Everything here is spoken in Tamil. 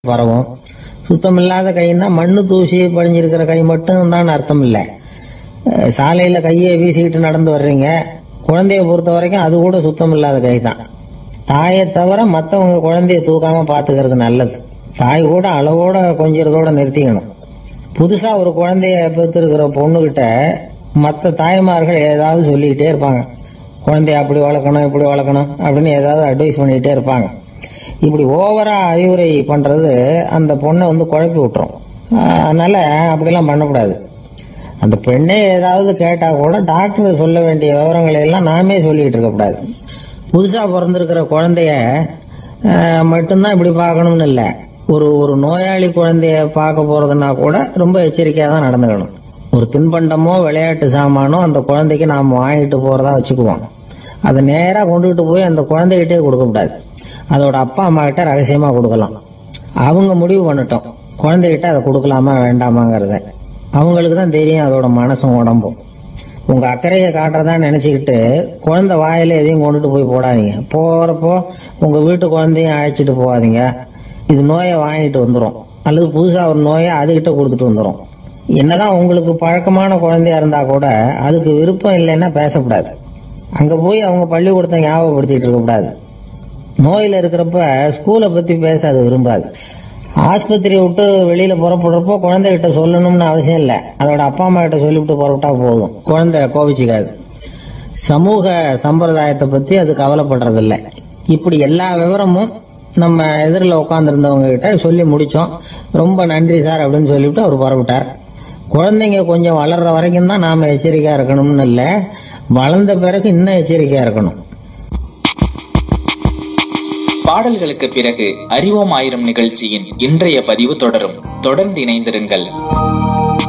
பரவும் சுத்தம் இல்லாத கைன்னா மண்ணு தூசி படிஞ்சிருக்கிற கை மட்டும் தான் அர்த்தம் இல்லை அஹ் சாலையில கையை வீசிக்கிட்டு நடந்து வர்றீங்க குழந்தைய பொறுத்த வரைக்கும் அது கூட சுத்தம் இல்லாத கை தான் தாயை தவிர மற்றவங்க குழந்தைய தூக்காம பாத்துக்கிறது நல்லது தாய் கூட அளவோட கொஞ்சிறதோட நிறுத்திக்கணும் புதுசா ஒரு குழந்தைய பெற்றிருக்கிற பொண்ணுகிட்ட மற்ற தாய்மார்கள் ஏதாவது சொல்லிக்கிட்டே இருப்பாங்க குழந்தைய அப்படி வளர்க்கணும் இப்படி வளர்க்கணும் அப்படின்னு ஏதாவது அட்வைஸ் பண்ணிக்கிட்டே இருப்பாங்க இப்படி ஓவரா அறிவுரை பண்றது அந்த பொண்ணை வந்து குழப்பி விட்டுரும் ஆஹ் அதனால அப்படிலாம் பண்ணக்கூடாது அந்த பெண்ணே ஏதாவது கேட்டா கூட டாக்டர் சொல்ல வேண்டிய விவரங்களை எல்லாம் நாமே சொல்லிட்டு இருக்கக்கூடாது புதுசா பிறந்திருக்கிற குழந்தைய ஆஹ், மட்டும்தான் இப்படி பார்க்கணும்னு இல்லை ஒரு ஒரு நோயாளி குழந்தைய பார்க்க போறதுன்னா கூட ரொம்ப எச்சரிக்கையா தான் நடந்துக்கணும் ஒரு தின்பண்டமோ விளையாட்டு சாமானோ அந்த குழந்தைக்கு நாம் வாங்கிட்டு போறதா வச்சுக்குவோம் அதை நேரா கொண்டுகிட்டு போய் அந்த குழந்தைகிட்டே கொடுக்கக்கூடாது அதோட அப்பா அம்மா கிட்ட ரகசியமா கொடுக்கலாம் அவங்க முடிவு பண்ணட்டும் குழந்தைகிட்ட அதை கொடுக்கலாமா வேண்டாமாங்கிறத அவங்களுக்கு தான் தெரியும் அதோட மனசும் உடம்பும் உங்க அக்கறையை காட்டுறதா நினைச்சுக்கிட்டு குழந்தை வாயில எதையும் கொண்டுட்டு போய் போடாதீங்க போறப்போ உங்க வீட்டு குழந்தையும் அழைச்சிட்டு போகாதீங்க இது நோயை வாங்கிட்டு வந்துடும் அல்லது புதுசா ஒரு நோயை அதுகிட்ட கொடுத்துட்டு வந்துடும் என்னதான் உங்களுக்கு பழக்கமான குழந்தையா இருந்தா கூட அதுக்கு விருப்பம் இல்லைன்னா பேசக்கூடாது அங்க போய் அவங்க பள்ளிக்கூடத்தை ஞாபகப்படுத்திட்டு இருக்கக்கூடாது நோயில இருக்கிறப்ப ஸ்கூலை பத்தி பேச அது விரும்பாது ஆஸ்பத்திரியை விட்டு வெளியில புறப்படுறப்போ குழந்தைகிட்ட சொல்லணும்னு அவசியம் இல்லை அதோட அப்பா அம்மா கிட்ட சொல்லிவிட்டு புறப்பட்டா போதும் குழந்தை கோபிச்சுக்காது சமூக சம்பிரதாயத்தை பத்தி அது கவலைப்படுறதில்ல இப்படி எல்லா விவரமும் நம்ம எதிரில் உட்காந்துருந்தவங்க கிட்ட சொல்லி முடிச்சோம் ரொம்ப நன்றி சார் அப்படின்னு சொல்லிவிட்டு அவர் புறப்பட்டார் குழந்தைங்க கொஞ்சம் வளர்ற வரைக்கும் தான் நாம எச்சரிக்கையா இருக்கணும்னு இல்லை வளர்ந்த பிறகு இன்னும் எச்சரிக்கையா இருக்கணும் பாடல்களுக்கு பிறகு அறிவோம் ஆயிரம் நிகழ்ச்சியின் இன்றைய பதிவு தொடரும் தொடர்ந்து இணைந்திருங்கள்